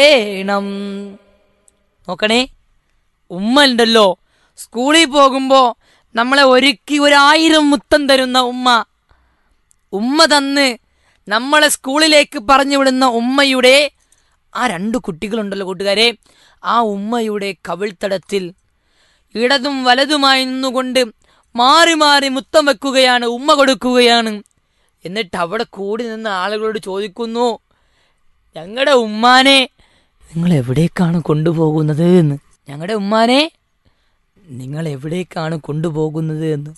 വേണം നോക്കണേ ഉമ്മ ഉണ്ടല്ലോ സ്കൂളിൽ പോകുമ്പോ നമ്മളെ ഒരുക്കി ഒരായിരം മുത്തം തരുന്ന ഉമ്മ ഉമ്മ തന്ന് നമ്മളെ സ്കൂളിലേക്ക് പറഞ്ഞു വിടുന്ന ഉമ്മയുടെ ആ രണ്ട് കുട്ടികളുണ്ടല്ലോ കൂട്ടുകാരെ ആ ഉമ്മയുടെ കവിൾത്തടത്തിൽ ഇടതും വലതുമായി നിന്നുകൊണ്ട് മാറി മാറി മുത്തം വെക്കുകയാണ് ഉമ്മ കൊടുക്കുകയാണ് എന്നിട്ട് അവിടെ കൂടി നിന്ന് ആളുകളോട് ചോദിക്കുന്നു ഞങ്ങളുടെ ഉമ്മാനെ നിങ്ങൾ എവിടേക്കാണ് കൊണ്ടുപോകുന്നത് എന്ന് ഞങ്ങളുടെ ഉമ്മാനെ നിങ്ങൾ എവിടേക്കാണ് കൊണ്ടുപോകുന്നത് എന്ന്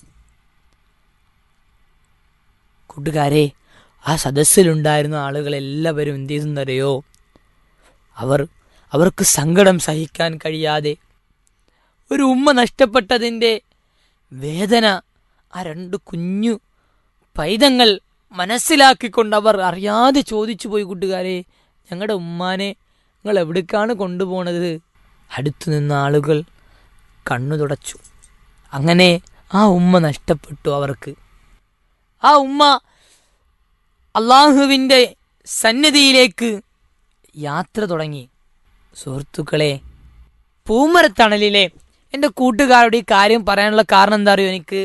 കൂട്ടുകാരെ ആ സദസ്സിലുണ്ടായിരുന്ന ആളുകൾ എല്ലാവരും എന്ത് ചെയ്തെന്നറിയോ അവർ അവർക്ക് സങ്കടം സഹിക്കാൻ കഴിയാതെ ഒരു ഉമ്മ നഷ്ടപ്പെട്ടതിൻ്റെ വേദന ആ രണ്ട് കുഞ്ഞു പൈതങ്ങൾ മനസ്സിലാക്കിക്കൊണ്ട് അവർ അറിയാതെ ചോദിച്ചു പോയി കൂട്ടുകാരെ ഞങ്ങളുടെ ഉമ്മാനെ നിങ്ങൾ എവിടേക്കാണ് കൊണ്ടുപോണത് അടുത്തു നിന്ന ആളുകൾ കണ്ണു തുടച്ചു അങ്ങനെ ആ ഉമ്മ നഷ്ടപ്പെട്ടു അവർക്ക് ആ ഉമ്മ അള്ളാഹുവിൻ്റെ സന്നിധിയിലേക്ക് യാത്ര തുടങ്ങി സുഹൃത്തുക്കളെ പൂമരത്തണലിലെ എൻ്റെ കൂട്ടുകാരുടെ ഈ കാര്യം പറയാനുള്ള കാരണം എന്താ അറിയോ എനിക്ക്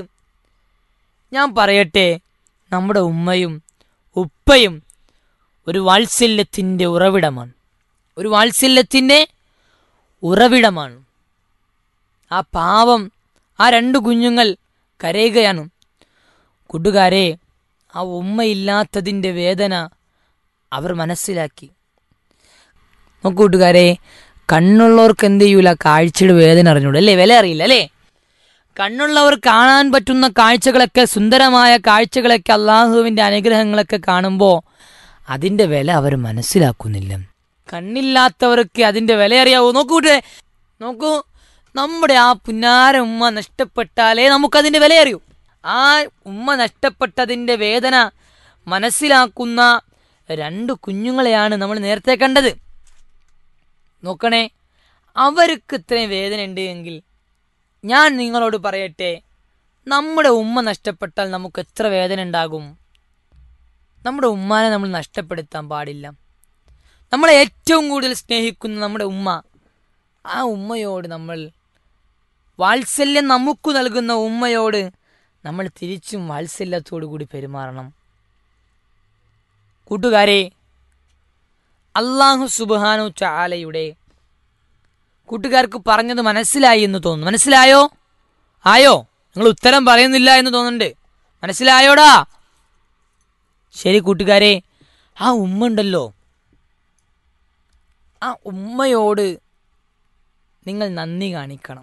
ഞാൻ പറയട്ടെ നമ്മുടെ ഉമ്മയും ഉപ്പയും ഒരു വാത്സല്യത്തിൻ്റെ ഉറവിടമാണ് ഒരു വാത്സല്യത്തിൻ്റെ ഉറവിടമാണ് ആ പാവം ആ രണ്ട് കുഞ്ഞുങ്ങൾ കരയുകയാണ് കൂട്ടുകാരെ ആ ഉമ്മയില്ലാത്തതിൻ്റെ വേദന അവർ മനസ്സിലാക്കി നോക്കൂ കൂട്ടുകാരെ കണ്ണുള്ളവർക്ക് എന്ത് ചെയ്യൂല കാഴ്ചയുടെ വേദന അറിഞ്ഞൂടെ അല്ലേ വില അറിയില്ല അല്ലേ കണ്ണുള്ളവർ കാണാൻ പറ്റുന്ന കാഴ്ചകളൊക്കെ സുന്ദരമായ കാഴ്ചകളൊക്കെ അള്ളാഹുവിൻ്റെ അനുഗ്രഹങ്ങളൊക്കെ കാണുമ്പോൾ അതിൻ്റെ വില അവർ മനസ്സിലാക്കുന്നില്ല കണ്ണില്ലാത്തവർക്ക് അതിൻ്റെ വില അറിയാവോ നോക്കൂ കൂട്ടുകാരെ നോക്കൂ നമ്മുടെ ആ പുന്നാര ഉമ്മ നഷ്ടപ്പെട്ടാലേ നമുക്കതിൻ്റെ വില അറിയൂ ആ ഉമ്മ നഷ്ടപ്പെട്ടതിൻ്റെ വേദന മനസ്സിലാക്കുന്ന രണ്ട് കുഞ്ഞുങ്ങളെയാണ് നമ്മൾ നേരത്തെ കണ്ടത് നോക്കണേ അവർക്ക് ഇത്രയും വേദന ഉണ്ട് എങ്കിൽ ഞാൻ നിങ്ങളോട് പറയട്ടെ നമ്മുടെ ഉമ്മ നഷ്ടപ്പെട്ടാൽ നമുക്ക് എത്ര വേദന ഉണ്ടാകും നമ്മുടെ ഉമ്മാനെ നമ്മൾ നഷ്ടപ്പെടുത്താൻ പാടില്ല നമ്മളെ ഏറ്റവും കൂടുതൽ സ്നേഹിക്കുന്ന നമ്മുടെ ഉമ്മ ആ ഉമ്മയോട് നമ്മൾ വാത്സല്യം നമുക്ക് നൽകുന്ന ഉമ്മയോട് നമ്മൾ തിരിച്ചും വാത്സല്യത്തോടു കൂടി പെരുമാറണം കൂട്ടുകാരെ അള്ളാഹു സുബാനു ചാലയുടെ കൂട്ടുകാർക്ക് പറഞ്ഞത് മനസ്സിലായി എന്ന് തോന്നുന്നു മനസ്സിലായോ ആയോ നിങ്ങൾ ഉത്തരം പറയുന്നില്ല എന്ന് തോന്നുന്നുണ്ട് മനസ്സിലായോടാ ശരി കൂട്ടുകാരെ ആ ഉമ്മ ഉണ്ടല്ലോ ആ ഉമ്മയോട് നിങ്ങൾ നന്ദി കാണിക്കണം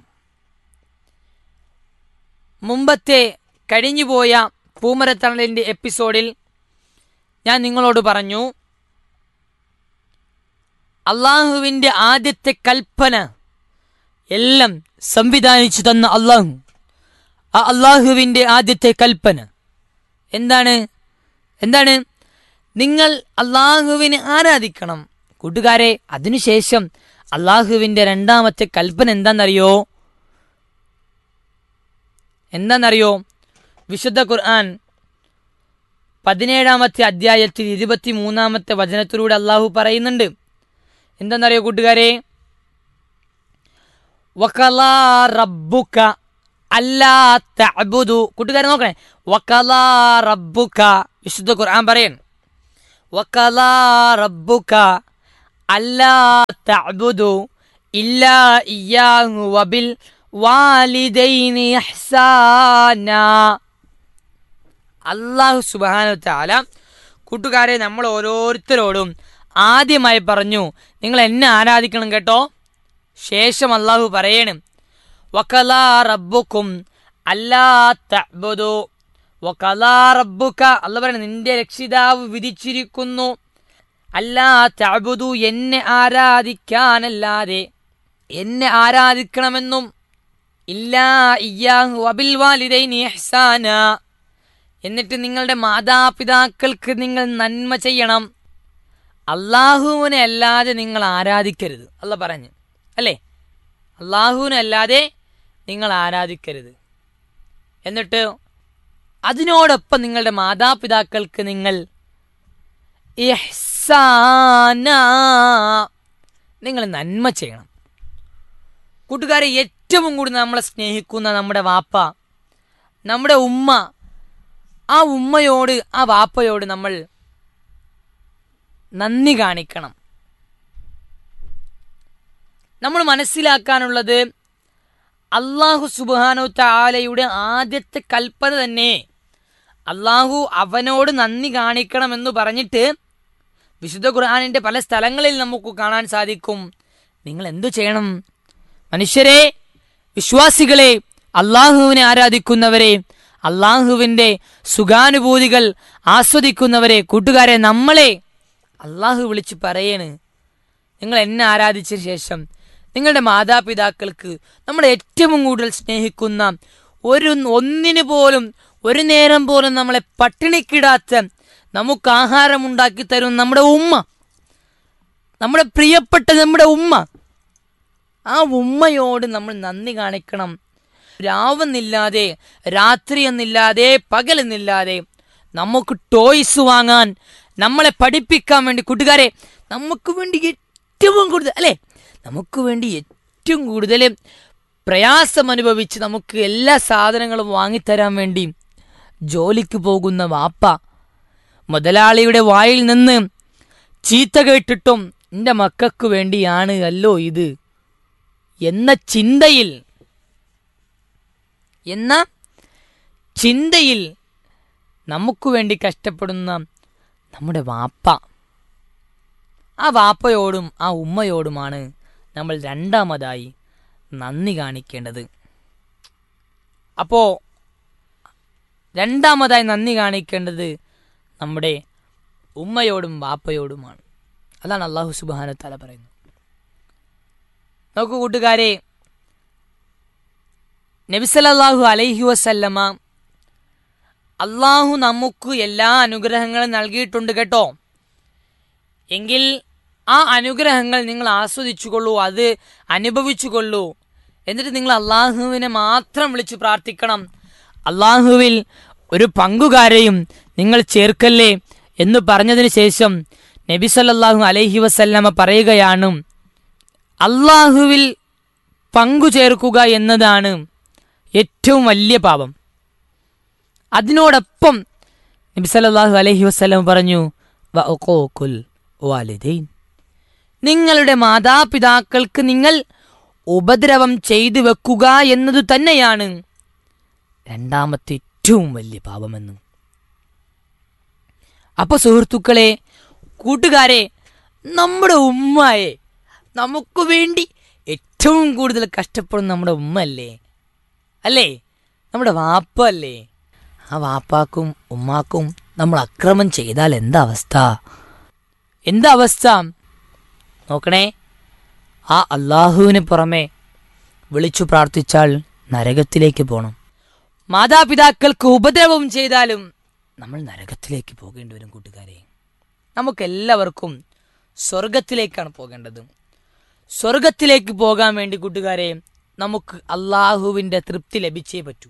മുമ്പത്തെ കഴിഞ്ഞുപോയ പൂമരത്തണലിൻ്റെ എപ്പിസോഡിൽ ഞാൻ നിങ്ങളോട് പറഞ്ഞു അള്ളാഹുവിൻ്റെ ആദ്യത്തെ കൽപ്പന എല്ലാം സംവിധാനിച്ചു തന്ന അള്ളാഹു ആ അള്ളാഹുവിൻ്റെ ആദ്യത്തെ കൽപ്പന എന്താണ് എന്താണ് നിങ്ങൾ അള്ളാഹുവിനെ ആരാധിക്കണം കൂട്ടുകാരെ അതിനുശേഷം അള്ളാഹുവിൻ്റെ രണ്ടാമത്തെ കൽപ്പന എന്താണെന്നറിയോ എന്താണെന്നറിയോ വിശുദ്ധ ഖുർആൻ പതിനേഴാമത്തെ അധ്യായത്തിൽ ഇരുപത്തി മൂന്നാമത്തെ വചനത്തിലൂടെ അള്ളാഹു പറയുന്നുണ്ട് എന്താണെന്നറിയോ കൂട്ടുകാരെ വക്കലാ റബ്ബുക അല്ലാ തഅബുദു കൂട്ടുകാരെ നോക്കണേ വക്കലാ റബ്ബുക വിശുദ്ധ ഖുർആൻ പറയൻ വക്കലാ റബ്ബുക അല്ലാ തഅബുദു ഇല്ലാ ഇയ്യാഹു വബിൽ വാലിദൈനി ഇഹ്സാന അള്ളാഹു സുബ്ഹാനഹു തആല കൂട്ടുകാരെ നമ്മൾ ഓരോരുത്തരോടും ആദ്യമായി പറഞ്ഞു നിങ്ങൾ എന്നെ ആരാധിക്കണം കേട്ടോ ശേഷം അള്ളാഹു പറയണം വക്കലാ റബ്ബുക്കും അല്ലാ തഅബുദു വക്കലാ റബ്ബുക അല്ല പറയണം നിന്റെ രക്ഷിതാവ് വിധിച്ചിരിക്കുന്നു അല്ലാ തഅബുദു എന്നെ ആരാധിക്കാനല്ലാതെ എന്നെ ആരാധിക്കണമെന്നും ഇല്ലാ ഇയ്യാഹു വബിൽ വാലിദൈനി ഇഹ്സാന എന്നിട്ട് നിങ്ങളുടെ മാതാപിതാക്കൾക്ക് നിങ്ങൾ നന്മ ചെയ്യണം അള്ളാഹുവിനെ അല്ലാതെ നിങ്ങൾ ആരാധിക്കരുത് അല്ല പറഞ്ഞു അല്ലേ അള്ളാഹുവിനെ അല്ലാതെ നിങ്ങൾ ആരാധിക്കരുത് എന്നിട്ട് അതിനോടൊപ്പം നിങ്ങളുടെ മാതാപിതാക്കൾക്ക് നിങ്ങൾ ഇഹ്സാന നിങ്ങൾ നന്മ ചെയ്യണം കൂട്ടുകാരെ ഏറ്റവും കൂടുതൽ നമ്മളെ സ്നേഹിക്കുന്ന നമ്മുടെ വാപ്പ നമ്മുടെ ഉമ്മ ആ ഉമ്മയോട് ആ വാപ്പയോട് നമ്മൾ നന്ദി കാണിക്കണം നമ്മൾ മനസ്സിലാക്കാനുള്ളത് അള്ളാഹു സുബാനു താലയുടെ ആദ്യത്തെ കൽപ്പന തന്നെ അള്ളാഹു അവനോട് നന്ദി കാണിക്കണമെന്ന് പറഞ്ഞിട്ട് വിശുദ്ധ ഖുർആാനിന്റെ പല സ്ഥലങ്ങളിൽ നമുക്ക് കാണാൻ സാധിക്കും നിങ്ങൾ എന്തു ചെയ്യണം മനുഷ്യരെ വിശ്വാസികളെ അള്ളാഹുവിനെ ആരാധിക്കുന്നവരെ അള്ളാഹുവിന്റെ സുഖാനുഭൂതികൾ ആസ്വദിക്കുന്നവരെ കൂട്ടുകാരെ നമ്മളെ അള്ളാഹു വിളിച്ച് പറയണ് നിങ്ങൾ എന്നെ ആരാധിച്ച ശേഷം നിങ്ങളുടെ മാതാപിതാക്കൾക്ക് നമ്മൾ ഏറ്റവും കൂടുതൽ സ്നേഹിക്കുന്ന ഒരു ഒന്നിനു പോലും ഒരു നേരം പോലും നമ്മളെ പട്ടിണിക്കിടാത്ത നമുക്ക് ആഹാരം ഉണ്ടാക്കി തരും നമ്മുടെ ഉമ്മ നമ്മുടെ പ്രിയപ്പെട്ട നമ്മുടെ ഉമ്മ ആ ഉമ്മയോട് നമ്മൾ നന്ദി കാണിക്കണം രാവെന്നില്ലാതെ രാത്രി എന്നില്ലാതെ പകലെന്നില്ലാതെ നമുക്ക് ടോയ്സ് വാങ്ങാൻ നമ്മളെ പഠിപ്പിക്കാൻ വേണ്ടി കൂട്ടുകാരെ നമുക്ക് വേണ്ടി ഏറ്റവും കൂടുതൽ അല്ലേ നമുക്ക് വേണ്ടി ഏറ്റവും കൂടുതൽ പ്രയാസം അനുഭവിച്ച് നമുക്ക് എല്ലാ സാധനങ്ങളും വാങ്ങിത്തരാൻ വേണ്ടി ജോലിക്ക് പോകുന്ന വാപ്പ മുതലാളിയുടെ വായിൽ നിന്ന് ചീത്ത കേട്ടിട്ടും എൻ്റെ മക്കൾക്ക് വേണ്ടിയാണ് അല്ലോ ഇത് എന്ന ചിന്തയിൽ എന്ന ചിന്തയിൽ നമുക്ക് വേണ്ടി കഷ്ടപ്പെടുന്ന നമ്മുടെ വാപ്പ ആ വാപ്പയോടും ആ ഉമ്മയോടുമാണ് നമ്മൾ രണ്ടാമതായി നന്ദി കാണിക്കേണ്ടത് അപ്പോൾ രണ്ടാമതായി നന്ദി കാണിക്കേണ്ടത് നമ്മുടെ ഉമ്മയോടും വാപ്പയോടുമാണ് അതാണ് അള്ളാഹു സുബാനത്താല പറയുന്നത് നോക്കൂ കൂട്ടുകാരെ നബിസലല്ലാഹു അലൈഹി വസല്ലമ അള്ളാഹു നമുക്ക് എല്ലാ അനുഗ്രഹങ്ങളും നൽകിയിട്ടുണ്ട് കേട്ടോ എങ്കിൽ ആ അനുഗ്രഹങ്ങൾ നിങ്ങൾ ആസ്വദിച്ചുകൊള്ളൂ അത് അനുഭവിച്ചുകൊള്ളൂ എന്നിട്ട് നിങ്ങൾ അള്ളാഹുവിനെ മാത്രം വിളിച്ച് പ്രാർത്ഥിക്കണം അള്ളാഹുവിൽ ഒരു പങ്കുകാരെയും നിങ്ങൾ ചേർക്കല്ലേ എന്ന് പറഞ്ഞതിന് ശേഷം നബി സല്ലല്ലാഹു അലൈഹി വസല്ലമ പറയുകയാണ് അള്ളാഹുവിൽ പങ്കു ചേർക്കുക എന്നതാണ് ഏറ്റവും വലിയ പാപം അതിനോടൊപ്പം നബി സല്ലല്ലാഹു അലൈഹി വസല്ലം പറഞ്ഞു വഅഖൂഖുൽ വാലിദൈൻ നിങ്ങളുടെ മാതാപിതാക്കൾക്ക് നിങ്ങൾ ഉപദ്രവം ചെയ്തു വെക്കുക എന്നതു തന്നെയാണ് രണ്ടാമത്തെ ഏറ്റവും വലിയ പാപമെന്ന് അപ്പൊ സുഹൃത്തുക്കളെ കൂട്ടുകാരെ നമ്മുടെ ഉമ്മയെ നമുക്ക് വേണ്ടി ഏറ്റവും കൂടുതൽ കഷ്ടപ്പെടുന്ന നമ്മുടെ ഉമ്മ അല്ലേ അല്ലേ നമ്മുടെ വാപ്പ അല്ലേ ആ വാപ്പാക്കും ഉമ്മാക്കും നമ്മൾ അക്രമം ചെയ്താൽ എന്താ അവസ്ഥ എന്താ അവസ്ഥ നോക്കണേ ആ അള്ളാഹുവിന് പുറമെ വിളിച്ചു പ്രാർത്ഥിച്ചാൽ നരകത്തിലേക്ക് പോകണം മാതാപിതാക്കൾക്ക് ഉപദ്രവം ചെയ്താലും നമ്മൾ നരകത്തിലേക്ക് പോകേണ്ടി വരും കൂട്ടുകാരെ നമുക്കെല്ലാവർക്കും സ്വർഗത്തിലേക്കാണ് പോകേണ്ടത് സ്വർഗത്തിലേക്ക് പോകാൻ വേണ്ടി കൂട്ടുകാരെ നമുക്ക് അള്ളാഹുവിൻ്റെ തൃപ്തി ലഭിച്ചേ പറ്റൂ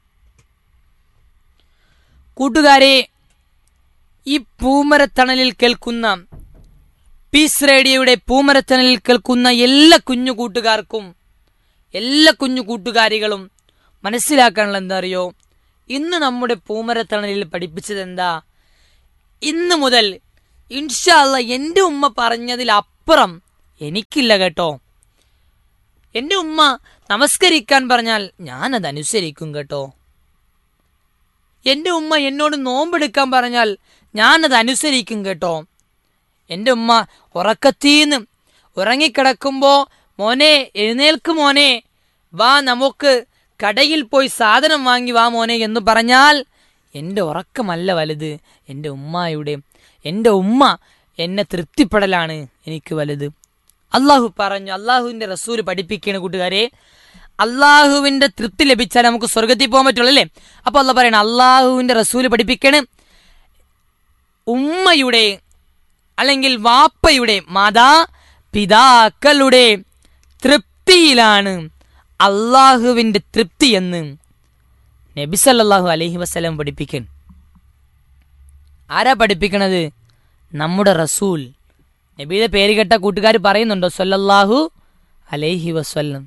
കൂട്ടുകാരെ ഈ പൂമരത്തണലിൽ കേൾക്കുന്ന പീസ് റേഡിയോയുടെ പൂമരത്തണലിൽ കേൾക്കുന്ന എല്ലാ കുഞ്ഞു കൂട്ടുകാർക്കും എല്ലാ കുഞ്ഞു കൂട്ടുകാരികളും മനസ്സിലാക്കാനുള്ള എന്താ അറിയോ ഇന്ന് നമ്മുടെ പൂമരത്തണലിൽ പഠിപ്പിച്ചത് എന്താ ഇന്ന് മുതൽ ഇൻഷാല്ല എൻ്റെ ഉമ്മ പറഞ്ഞതിലപ്പുറം എനിക്കില്ല കേട്ടോ എൻ്റെ ഉമ്മ നമസ്കരിക്കാൻ പറഞ്ഞാൽ ഞാനത് അനുസരിക്കും കേട്ടോ എൻ്റെ ഉമ്മ എന്നോട് നോമ്പെടുക്കാൻ പറഞ്ഞാൽ ഞാനത് അനുസരിക്കും കേട്ടോ എൻ്റെ ഉമ്മ ഉറക്കത്തീന്ന് ഉറങ്ങിക്കിടക്കുമ്പോൾ മോനെ എഴുന്നേൽക്ക് മോനെ വാ നമുക്ക് കടയിൽ പോയി സാധനം വാങ്ങി വാ മോനെ എന്ന് പറഞ്ഞാൽ എൻ്റെ ഉറക്കമല്ല വലുത് എൻ്റെ ഉമ്മായുടെ എൻ്റെ ഉമ്മ എന്നെ തൃപ്തിപ്പെടലാണ് എനിക്ക് വലുത് അള്ളാഹു പറഞ്ഞു അള്ളാഹുവിൻ്റെ റസൂല് പഠിപ്പിക്കണ കൂട്ടുകാരെ അള്ളാഹുവിൻ്റെ തൃപ്തി ലഭിച്ചാൽ നമുക്ക് സ്വർഗത്തിൽ പോകാൻ പറ്റുള്ളൂ അല്ലേ അപ്പോൾ അല്ല പറയണം അള്ളാഹുവിൻ്റെ റസൂല് പഠിപ്പിക്കണ് ഉമ്മയുടെ അല്ലെങ്കിൽ വാപ്പയുടെ മാതാ പിതാക്കളുടെ തൃപ്തിയിലാണ് അള്ളാഹുവിൻ്റെ തൃപ്തി എന്ന് നബിസല്ലാഹു അലഹി വസ്ലം പഠിപ്പിക്കൻ ആരാ പഠിപ്പിക്കണത് നമ്മുടെ റസൂൽ നബിയുടെ പേര് കേട്ട കൂട്ടുകാർ പറയുന്നുണ്ടോ സല്ലല്ലാഹു അലൈഹി വസ്വല്ലം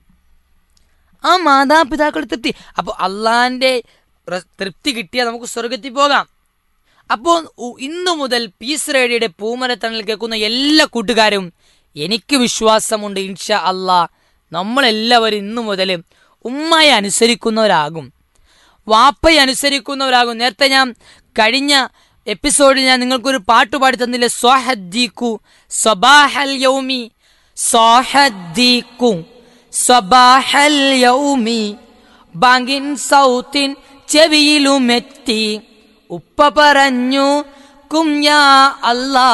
ആ മാതാപിതാക്കളുടെ തൃപ്തി അപ്പോൾ അള്ളാഹിൻ്റെ തൃപ്തി കിട്ടിയാൽ നമുക്ക് സ്വർഗത്തിൽ പോകാം അപ്പോൾ ഉ- ഇന്നു മുതൽ പീസ് റേഡിയുടെ പൂമരത്തണൽ കേൾക്കുന്ന എല്ലാ കൂട്ടുകാരും എനിക്ക് വിശ്വാസമുണ്ട് ഇൻഷാ അള്ളാ നമ്മളെല്ലാവരും ഇന്നു മുതൽ ഉമ്മയെ അനുസരിക്കുന്നവരാകും വാപ്പയെ അനുസരിക്കുന്നവരാകും നേരത്തെ ഞാൻ കഴിഞ്ഞ എപ്പിസോഡിൽ ഞാൻ നിങ്ങൾക്കൊരു പാട്ട് പാടി തന്നില്ലേ സ്വാഹദ്ദീക്കു സ്വബാഹൽ യൗമി സ്വാഹദ്ദീക്കു സ്വബാഹൽ യൗമി ബാങ്കിൻ സൗത്തിൻ ചെവിയിലുമെത്തി ഉപ്പ പറഞ്ഞു കുഞ്ഞാ അല്ലാ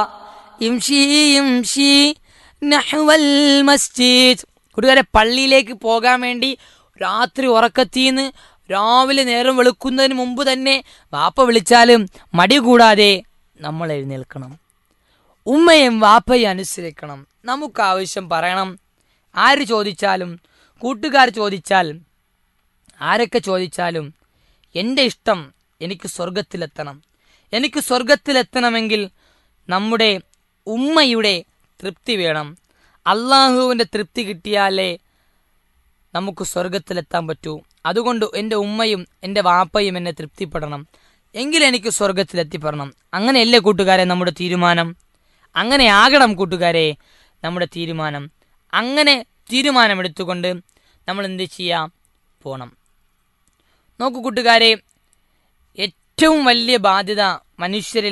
ഇംഷി ഇംഷി നഹ്വൽ മസ്ജിദ് കൂട്ടുകാരെ പള്ളിയിലേക്ക് പോകാൻ വേണ്ടി രാത്രി ഉറക്കത്തീന്ന് രാവിലെ നേരം വെളുക്കുന്നതിന് മുമ്പ് തന്നെ വാപ്പ വിളിച്ചാലും മടി കൂടാതെ നമ്മൾ എഴുന്നേൽക്കണം ഉമ്മയും വാപ്പയും അനുസരിക്കണം നമുക്ക് ആവശ്യം പറയണം ആര് ചോദിച്ചാലും കൂട്ടുകാർ ചോദിച്ചാൽ ആരൊക്കെ ചോദിച്ചാലും എൻ്റെ ഇഷ്ടം എനിക്ക് സ്വർഗത്തിലെത്തണം എനിക്ക് സ്വർഗത്തിലെത്തണമെങ്കിൽ നമ്മുടെ ഉമ്മയുടെ തൃപ്തി വേണം അള്ളാഹുവിൻ്റെ തൃപ്തി കിട്ടിയാലേ നമുക്ക് സ്വർഗത്തിലെത്താൻ പറ്റൂ അതുകൊണ്ട് എൻ്റെ ഉമ്മയും എൻ്റെ വാപ്പയും എന്നെ തൃപ്തിപ്പെടണം എങ്കിൽ എനിക്ക് സ്വർഗത്തിലെത്തിപ്പെടണം അങ്ങനെയല്ലേ കൂട്ടുകാരെ നമ്മുടെ തീരുമാനം അങ്ങനെ ആകണം കൂട്ടുകാരെ നമ്മുടെ തീരുമാനം അങ്ങനെ തീരുമാനമെടുത്തുകൊണ്ട് നമ്മൾ എന്ത് ചെയ്യാം പോണം നോക്കൂ കൂട്ടുകാരെ ഏറ്റവും വലിയ ബാധ്യത മനുഷ്യരിൽ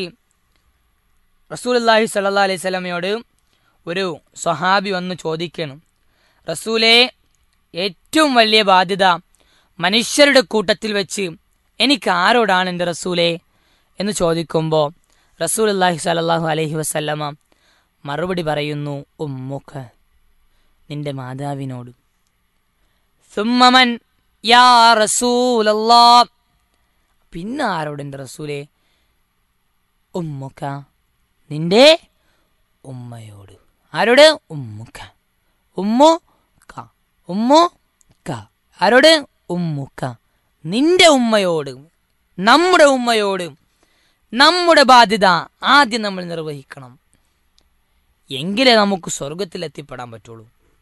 റസൂലല്ലാഹി സല്ലാ അലൈഹി സ്വലമയോട് ഒരു സ്വഹാബി വന്ന് ചോദിക്കണം റസൂലെ ഏറ്റവും വലിയ ബാധ്യത മനുഷ്യരുടെ കൂട്ടത്തിൽ വെച്ച് എനിക്ക് ആരോടാണ് എൻ്റെ റസൂലെ എന്ന് ചോദിക്കുമ്പോൾ റസൂൽ അള്ളാഹി സലാഹു അലൈഹി വസല്ലമ മറുപടി പറയുന്നു ഉമ്മുഖ നിന്റെ മാതാവിനോട് സുമ്മമൻ യാ റസൂലല്ലാ പിന്നെ ആരോട് എൻ്റെ റസൂലെ ഉമ്മുക്ക നിന്റെ ഉമ്മയോട് ആരോട് ഉമ്മുക്ക ഉമ്മു ക ഉമ്മു ക ആരോട് ഉമ്മുക്ക നിന്റെ ഉമ്മയോട് നമ്മുടെ ഉമ്മയോട് നമ്മുടെ ബാധ്യത ആദ്യം നമ്മൾ നിർവഹിക്കണം എങ്കിലേ നമുക്ക് സ്വർഗത്തിൽ എത്തിപ്പെടാൻ പറ്റുള്ളൂ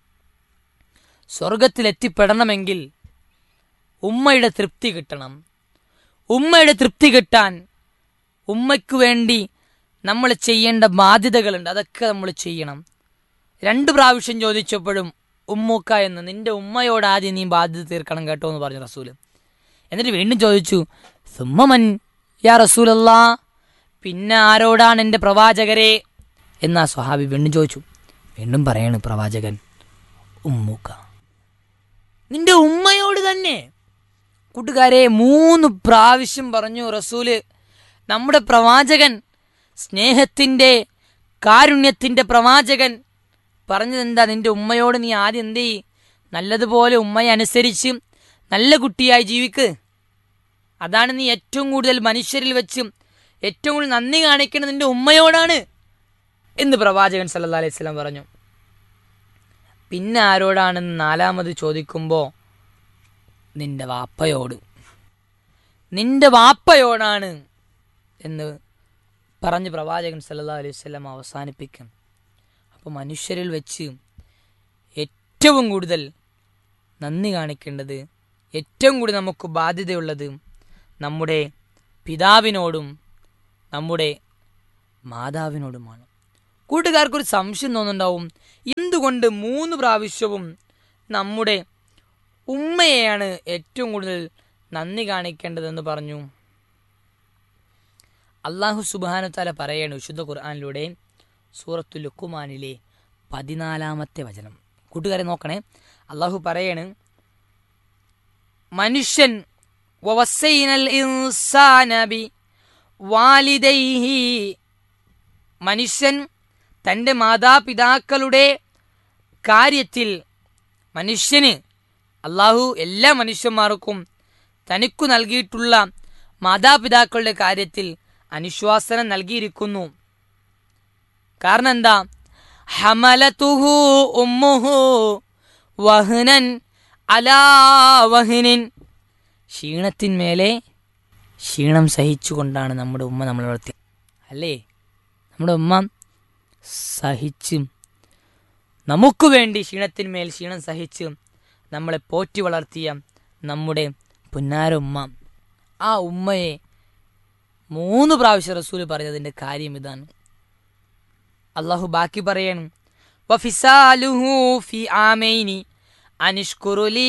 സ്വർഗത്തിൽ എത്തിപ്പെടണമെങ്കിൽ ഉമ്മയുടെ തൃപ്തി കിട്ടണം ഉമ്മയുടെ തൃപ്തി കിട്ടാൻ ഉമ്മയ്ക്ക് വേണ്ടി നമ്മൾ ചെയ്യേണ്ട ബാധ്യതകളുണ്ട് അതൊക്കെ നമ്മൾ ചെയ്യണം രണ്ട് പ്രാവശ്യം ചോദിച്ചപ്പോഴും ഉമ്മൂക്ക എന്ന് നിന്റെ ഉമ്മയോട് ആദ്യം നീ ബാധ്യത തീർക്കണം കേട്ടോ എന്ന് പറഞ്ഞു റസൂല് എന്നിട്ട് വീണ്ടും ചോദിച്ചു സുമ്മമൻ യാ റസൂലല്ലാ പിന്നെ ആരോടാണ് എൻ്റെ പ്രവാചകരെ എന്നാ സ്വഹാബി വീണ്ടും ചോദിച്ചു വീണ്ടും പറയാണ് പ്രവാചകൻ ഉമ്മൂക്ക നിന്റെ ഉമ്മയോട് തന്നെ കൂട്ടുകാരെ മൂന്ന് പ്രാവശ്യം പറഞ്ഞു റസൂല് നമ്മുടെ പ്രവാചകൻ സ്നേഹത്തിൻ്റെ കാരുണ്യത്തിൻ്റെ പ്രവാചകൻ പറഞ്ഞതെന്താ നിന്റെ ഉമ്മയോട് നീ ആദ്യം എന്ത് ചെയ്യ് നല്ലതുപോലെ ഉമ്മയെ അനുസരിച്ച് നല്ല കുട്ടിയായി ജീവിക്ക് അതാണ് നീ ഏറ്റവും കൂടുതൽ മനുഷ്യരിൽ വെച്ച് ഏറ്റവും കൂടുതൽ നന്ദി കാണിക്കുന്നത് നിന്റെ ഉമ്മയോടാണ് എന്ന് പ്രവാചകൻ സല്ലല്ലാഹു അലൈഹി വസല്ലം പറഞ്ഞു പിന്നെ ആരോടാണെന്ന് നാലാമത് ചോദിക്കുമ്പോൾ നിന്റെ വാപ്പയോട് നിന്റെ വാപ്പയോടാണ് എന്ന് പറഞ്ഞ് പ്രവാചകൻ സല്ലല്ലാഹു അലൈഹി വസല്ലം അവസാനിപ്പിക്കും അപ്പോൾ മനുഷ്യരിൽ വെച്ച് ഏറ്റവും കൂടുതൽ നന്ദി കാണിക്കേണ്ടത് ഏറ്റവും കൂടുതൽ നമുക്ക് ബാധ്യതയുള്ളത് നമ്മുടെ പിതാവിനോടും നമ്മുടെ മാതാവിനോടുമാണ് കൂട്ടുകാർക്കൊരു സംശയം തോന്നുന്നുണ്ടാവും എന്തുകൊണ്ട് മൂന്ന് പ്രാവശ്യവും നമ്മുടെ ഉമ്മയെയാണ് ഏറ്റവും കൂടുതൽ നന്ദി കാണിക്കേണ്ടതെന്ന് പറഞ്ഞു അള്ളാഹു സുബാനുത്താല പറയാണ് വിശുദ്ധ ഖുർആാനിലൂടെ സൂറത്തു ലുക്കുമാനിലെ പതിനാലാമത്തെ വചനം കൂട്ടുകാരെ നോക്കണേ അള്ളാഹു പറയാണ് മനുഷ്യൻ വവസ്സൈനൽ ഇൻസാന ബി വാലിദൈഹി മനുഷ്യൻ തൻ്റെ മാതാപിതാക്കളുടെ കാര്യത്തിൽ മനുഷ്യന് അള്ളാഹു എല്ലാ മനുഷ്യന്മാർക്കും തനിക്കു നൽകിയിട്ടുള്ള മാതാപിതാക്കളുടെ കാര്യത്തിൽ അനുശ്വാസനം നൽകിയിരിക്കുന്നു കാരണം എന്താ ഹമലതുഹു ഉമ്മുഹു വഹ്നൻ അലാ വഹ്നിൻ ക്ഷീണത്തിന്മേലെ ക്ഷീണം സഹിച്ചുകൊണ്ടാണ് നമ്മുടെ ഉമ്മ നമ്മളെ വളർത്തിയത് അല്ലേ നമ്മുടെ ഉമ്മ സഹിച്ച് നമുക്ക് വേണ്ടി ക്ഷീണത്തിന്മേൽ ക്ഷീണം സഹിച്ച് നമ്മളെ പോറ്റി വളർത്തിയ നമ്മുടെ പുന്നാര ഉമ്മ ആ ഉമ്മയെ മൂന്ന് പ്രാവശ്യം റസൂൽ പറഞ്ഞതിൻ്റെ കാര്യം ഇതാണ് അള്ളാഹു ബാക്കി പറയണം വഫിസാലുഹു ഫി ആമൈനി അനിഷ്കുറുലി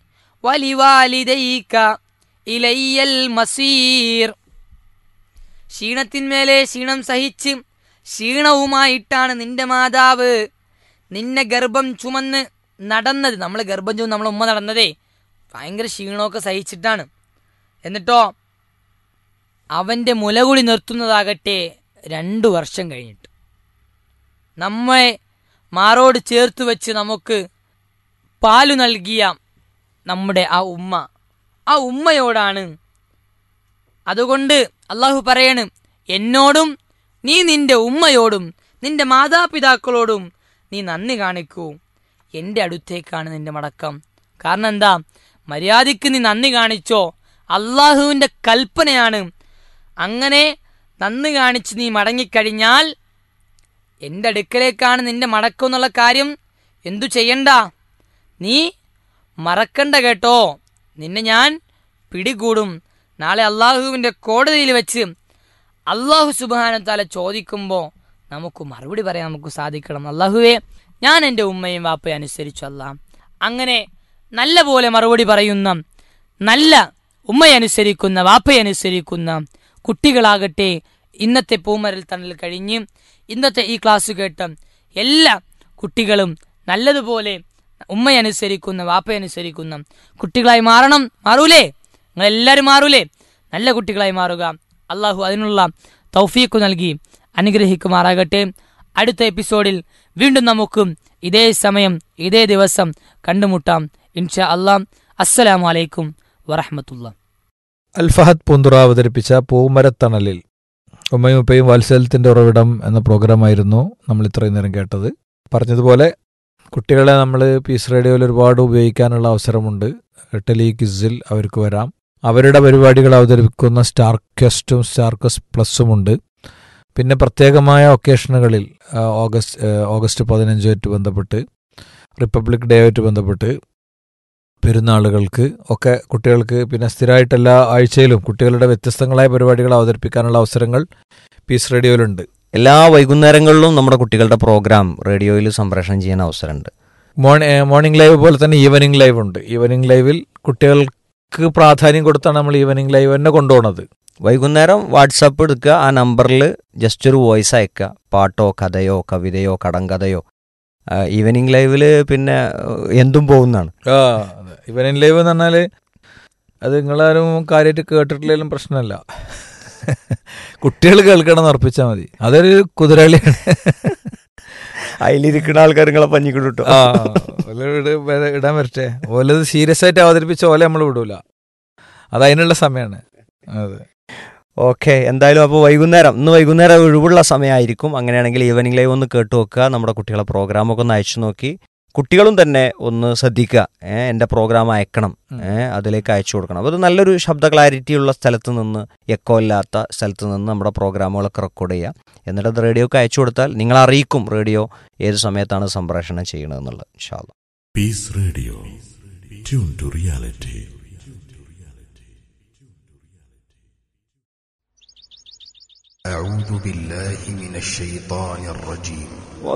വലിവാലിദൈക ഇലയ്യൽ മസീർ ക്ഷീണത്തിന്മേലെ ക്ഷീണം സഹിച്ച് ക്ഷീണവുമായിട്ടാണ് നിന്റെ മാതാവ് നിന്നെ ഗർഭം ചുമന്ന് നടന്നത് നമ്മൾ ഗർഭം ചുമന്ന് നമ്മളെ ഉമ്മ നടന്നതേ ഭയങ്കര ക്ഷീണമൊക്കെ സഹിച്ചിട്ടാണ് എന്നിട്ടോ അവൻ്റെ മുലകുളി നിർത്തുന്നതാകട്ടെ രണ്ടു വർഷം കഴിഞ്ഞിട്ട് നമ്മെ മാറോട് ചേർത്ത് വെച്ച് നമുക്ക് പാലു നൽകിയ നമ്മുടെ ആ ഉമ്മ ആ ഉമ്മയോടാണ് അതുകൊണ്ട് അള്ളാഹു പറയണ് എന്നോടും നീ നിന്റെ ഉമ്മയോടും നിന്റെ മാതാപിതാക്കളോടും നീ നന്ദി കാണിക്കൂ എൻ്റെ അടുത്തേക്കാണ് നിന്റെ മടക്കം കാരണം എന്താ മര്യാദയ്ക്ക് നീ നന്ദി കാണിച്ചോ അള്ളാഹുവിൻ്റെ കൽപ്പനയാണ് അങ്ങനെ നന്ദി കാണിച്ച് നീ മടങ്ങിക്കഴിഞ്ഞാൽ എൻ്റെ അടുക്കലേക്കാണ് നിന്റെ മടക്കം എന്നുള്ള കാര്യം എന്തു ചെയ്യണ്ട നീ മറക്കണ്ട കേട്ടോ നിന്നെ ഞാൻ പിടികൂടും നാളെ അള്ളാഹുവിൻ്റെ കോടതിയിൽ വെച്ച് അള്ളാഹു സുബാനത്താല ചോദിക്കുമ്പോൾ നമുക്ക് മറുപടി പറയാൻ നമുക്ക് സാധിക്കണം അള്ളാഹുവേ ഞാൻ എൻ്റെ ഉമ്മയും വാപ്പയും അനുസരിച്ചു അല്ല അങ്ങനെ നല്ല പോലെ മറുപടി പറയുന്ന നല്ല ഉമ്മയനുസരിക്കുന്ന വാപ്പയനുസരിക്കുന്ന കുട്ടികളാകട്ടെ ഇന്നത്തെ പൂമരൽ തണൽ കഴിഞ്ഞ് ഇന്നത്തെ ഈ ക്ലാസ് കേട്ട എല്ലാ കുട്ടികളും നല്ലതുപോലെ ഉമ്മയനുസരിക്കുന്ന വാപ്പയനുസരിക്കുന്ന കുട്ടികളായി മാറണം മാറൂലേ നിങ്ങളെല്ലാവരും മാറൂലേ നല്ല കുട്ടികളായി മാറുക അള്ളാഹു അതിനുള്ള തൗഫീഖ് നൽകി അനുഗ്രഹിക്കുമാറാകട്ടെ അടുത്ത എപ്പിസോഡിൽ വീണ്ടും നമുക്ക് ഇതേ സമയം ഇതേ ദിവസം കണ്ടുമുട്ടാം ഇൻഷാ അല്ലാം അസ്സലാമു അലൈക്കും വറഹമത്തുള്ള അൽഫഹദ് പൂന്തുറ അവതരിപ്പിച്ച പൂമരത്തണലിൽ ഉമ്മയും ഉപ്പയും വാത്സല്യത്തിന്റെ ഉറവിടം എന്ന പ്രോഗ്രാമായിരുന്നു നമ്മൾ ഇത്രയും നേരം കേട്ടത് പറഞ്ഞതുപോലെ കുട്ടികളെ നമ്മൾ പീസ് റേഡിയോയിൽ ഒരുപാട് ഉപയോഗിക്കാനുള്ള അവസരമുണ്ട് ടെലി ക്വിസിൽ അവർക്ക് വരാം അവരുടെ പരിപാടികൾ അവതരിപ്പിക്കുന്ന സ്റ്റാർ ക്വസ്റ്റും സ്റ്റാർ ക്വസ്റ്റ് പ്ലസും ഉണ്ട് പിന്നെ പ്രത്യേകമായ ഒക്കേഷനുകളിൽ ആ, ഓഗസ്റ്റ് ആ, ഓഗസ്റ്റ് പതിനഞ്ചുമായിട്ട് ബന്ധപ്പെട്ട് റിപ്പബ്ലിക് ഡേ ആയിട്ട് ബന്ധപ്പെട്ട് പെരുന്നാളുകൾക്ക് ഒക്കെ കുട്ടികൾക്ക് പിന്നെ സ്ഥിരമായിട്ട് എല്ലാ ആഴ്ചയിലും കുട്ടികളുടെ വ്യത്യസ്തങ്ങളായ പരിപാടികൾ അവതരിപ്പിക്കാനുള്ള അവസരങ്ങൾ പീസ് റേഡിയോയിലുണ്ട് എല്ലാ വൈകുന്നേരങ്ങളിലും നമ്മുടെ കുട്ടികളുടെ പ്രോഗ്രാം റേഡിയോയിൽ സംപ്രേഷണം ചെയ്യാൻ അവസരമുണ്ട് മോർണി മോർണിംഗ് ലൈവ് പോലെ തന്നെ ഈവനിങ് ലൈവ് ഉണ്ട് ഈവനിങ് ലൈവിൽ കുട്ടികൾക്ക് പ്രാധാന്യം കൊടുത്താണ് നമ്മൾ ഈവനിങ് ലൈവ് തന്നെ കൊണ്ടുപോകുന്നത് വൈകുന്നേരം വാട്സാപ്പ് എടുക്കുക ആ നമ്പറിൽ ജസ്റ്റ് ഒരു വോയിസ് അയക്കുക പാട്ടോ കഥയോ കവിതയോ കടങ്കഥയോ ആ, ഈവനിങ് ലൈവിൽ പിന്നെ ഏഹ്, എന്തും പോകുന്നതാണ് ആ അതെ ഈവനിങ് ലൈവ് എന്ന് പറഞ്ഞാൽ അത് നിങ്ങളാരും കാര്യമായിട്ട് കേട്ടിട്ടില്ലെങ്കിലും പ്രശ്നമല്ല കുട്ടികൾ കേൾക്കണം എന്ന് ഉറപ്പിച്ചാൽ മതി അതൊരു കുതിരകളിയാണ് അതിലിരിക്കുന്ന ആൾക്കാർ നിങ്ങളെ പഞ്ഞിക്കിട്ടു കേട്ടോ ആ ഓല് ഇട് വര- ഇടാൻ വരട്ടെ ഓലത് സീരിയസ് ആയിട്ട് അവതരിപ്പിച്ച ഓലെ നമ്മൾ വിടൂല അത് അതിനുള്ള സമയമാണ് അതെ ഓക്കെ എന്തായാലും അപ്പോൾ വൈകുന്നേരം ഇന്ന് വൈകുന്നേരം ഒഴിവുള്ള സമയമായിരിക്കും അങ്ങനെയാണെങ്കിൽ ഈവനിങ് ലൈവ് ഒന്ന് കേട്ടു നോക്കുക നമ്മുടെ കുട്ടികളെ പ്രോഗ്രാമൊക്കെ ഒന്ന് അയച്ചു നോക്കി കുട്ടികളും തന്നെ ഒന്ന് ശ്രദ്ധിക്കുക ഏഹ് എൻ്റെ പ്രോഗ്രാം അയക്കണം ഉം. ഏഹ് അതിലേക്ക് അയച്ചു കൊടുക്കണം അപ്പോൾ അത് നല്ലൊരു ശബ്ദ ക്ലാരിറ്റി ഉള്ള സ്ഥലത്ത് നിന്ന് എക്കോ ഇല്ലാത്ത സ്ഥലത്ത് നിന്ന് നമ്മുടെ പ്രോഗ്രാമുകളൊക്കെ റെക്കോർഡ് ചെയ്യുക എന്നിട്ട് അത് റേഡിയോക്ക് അയച്ചു കൊടുത്താൽ നിങ്ങൾ അറിയിക്കും റേഡിയോ ഏത് സമയത്താണ് സംപ്രേഷണം ചെയ്യണമെന്നുള്ളത് ഇൻഷാല്ല Peace Radio. Tune to reality. أعوذ بالله من الشيطان الرجيم